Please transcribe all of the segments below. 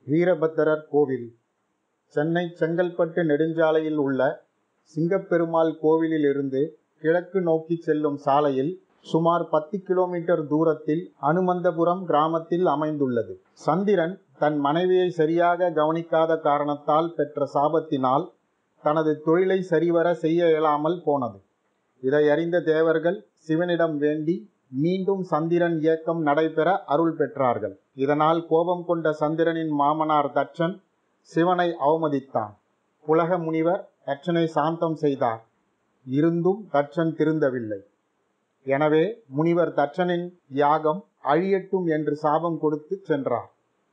வீரபத்திரர் கோவில் சென்னை செங்கல்பட்டு நெடுஞ்சாலையில் உள்ள சிங்கப்பெருமாள் கோவிலில் இருந்து கிழக்கு நோக்கி செல்லும் சாலையில் சுமார் பத்து கிலோமீட்டர் தூரத்தில் அனுமந்தபுரம் கிராமத்தில் அமைந்துள்ளது சந்திரன் தன் மனைவியை சரியாக கவனிக்காத காரணத்தால் பெற்ற சாபத்தினால் தனது தொழிலை சரிவர செய்ய இயலாமல் போனது இதை அறிந்த தேவர்கள் சிவனிடம் வேண்டி மீண்டும் சந்திரன் இயக்கம் நடைபெற அருள் பெற்றார்கள் இதனால் கோபம் கொண்ட சந்திரனின் மாமனார் தட்சன் சிவனை அவமதித்தான் புலக முனிவர் தட்சனை சாந்தம் செய்தார் இருந்தும் தட்சன் திருந்தவில்லை எனவே முனிவர் தட்சனின் யாகம் அழியட்டும் என்று சாபம் கொடுத்து சென்றார்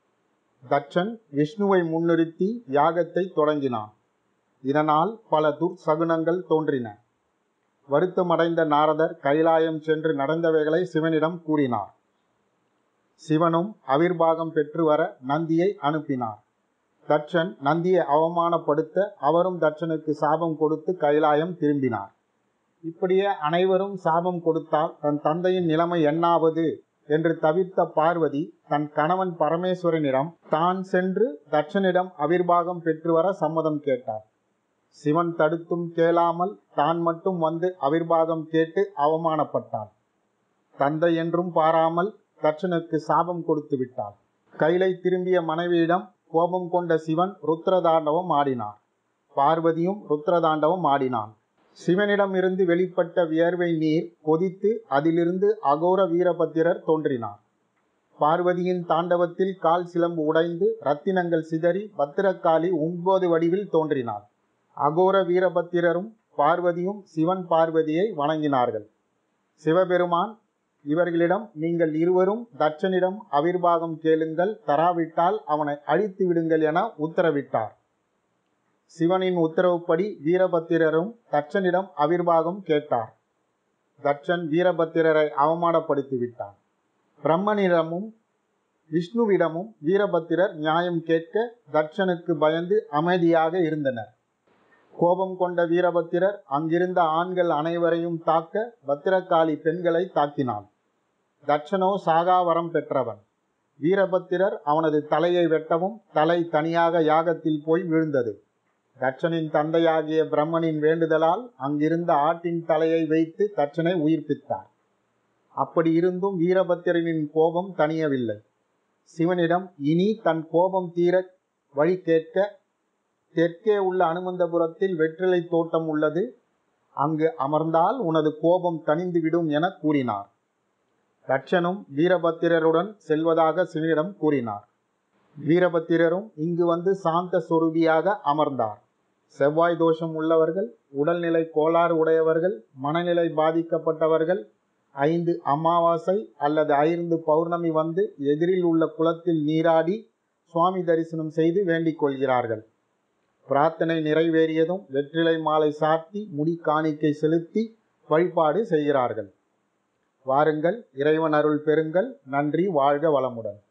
தட்சன் விஷ்ணுவை முன்னிறுத்தி யாகத்தை தொடங்கினான் இதனால் பல துர்சகுனங்கள் தோன்றின வருத்தமடைந்த நாரதர் கைலாயம் சென்று நடந்தவைகளை சிவனிடம் கூறினார் சிவனும் அவிர்வாகம் பெற்று வர நந்தியை அனுப்பினார் தட்சன் நந்தியை அவமானப்படுத்த அவரும் தட்சனுக்கு சாபம் கொடுத்து கைலாயம் திரும்பினார் இப்படியே அனைவரும் சாபம் கொடுத்தால் தன் தந்தையின் நிலைமை என்னாவது என்று தவிர்த்த பார்வதி தன் கணவன் பரமேஸ்வரனிடம் தான் சென்று தட்சனிடம் அவிர்வாகம் பெற்று வர சம்மதம் கேட்டார் சிவன் தடுத்தும் கேளாமல் தான் மட்டும் வந்து அவிர்வாகம் கேட்டு அவமானப்பட்டான் தந்தை என்றும் பாராமல் தட்சனுக்கு சாபம் கொடுத்து விட்டார் கைலை திரும்பிய மனைவியிடம் கோபம் கொண்ட சிவன் ருத்ரதாண்டவம் ஆடினார் பார்வதியும் ருத்ரதாண்டவம் ஆடினான் சிவனிடம் இருந்து வெளிப்பட்ட வியர்வை நீர் கொதித்து அதிலிருந்து அகோர வீரபத்திரர் தோன்றினார் பார்வதியின் தாண்டவத்தில் கால் சிலம்பு உடைந்து ரத்தினங்கள் சிதறி பத்திரக்காளி ஒன்பது வடிவில் தோன்றினார் அகோர வீரபத்திரரும் பார்வதியும் சிவன் பார்வதியை வணங்கினார்கள் சிவபெருமான் இவர்களிடம் நீங்கள் இருவரும் தட்சனிடம் அவிர்வாகம் கேளுங்கள் தராவிட்டால் அவனை அழித்து விடுங்கள் என உத்தரவிட்டார் சிவனின் உத்தரவுப்படி வீரபத்திரரும் தட்சனிடம் அவிர்வாகம் கேட்டார் தட்சன் வீரபத்திரரை அவமானப்படுத்தி விட்டார் பிரம்மனிடமும் விஷ்ணுவிடமும் வீரபத்திரர் நியாயம் கேட்க தட்சனுக்கு பயந்து அமைதியாக இருந்தனர் கோபம் கொண்ட வீரபத்திரர் அங்கிருந்த ஆண்கள் அனைவரையும் தாக்க பத்திரகாளி பெண்களை தாக்கினான் தட்சனோ சாகாவரம் பெற்றவன் வீரபத்திரர் அவனது தலையை வெட்டவும் தலை தனியாக யாகத்தில் போய் விழுந்தது தட்சனின் தந்தையாகிய பிரம்மனின் வேண்டுதலால் அங்கிருந்த ஆட்டின் தலையை வைத்து தட்சனை உயிர்ப்பித்தார் அப்படி இருந்தும் வீரபத்திரனின் கோபம் தணியவில்லை சிவனிடம் இனி தன் கோபம் தீர வழி கேட்க தெற்கே உள்ள அனுமந்தபுரத்தில் வெற்றிலை தோட்டம் உள்ளது அங்கு அமர்ந்தால் உனது கோபம் தணிந்துவிடும் என கூறினார் தட்சனும் வீரபத்திரருடன் செல்வதாக சிவனிடம் கூறினார் வீரபத்திரரும் இங்கு வந்து சாந்த சொரூபியாக அமர்ந்தார் செவ்வாய் தோஷம் உள்ளவர்கள் உடல்நிலை கோளாறு உடையவர்கள் மனநிலை பாதிக்கப்பட்டவர்கள் ஐந்து அமாவாசை அல்லது ஐந்து பௌர்ணமி வந்து எதிரில் உள்ள குளத்தில் நீராடி சுவாமி தரிசனம் செய்து வேண்டிக் கொள்கிறார்கள் பிரார்த்தனை நிறைவேறியதும் வெற்றிலை மாலை சாத்தி முடி காணிக்கை செலுத்தி வழிபாடு செய்கிறார்கள் வாருங்கள் இறைவன் அருள் பெறுங்கள் நன்றி வாழ்க வளமுடன்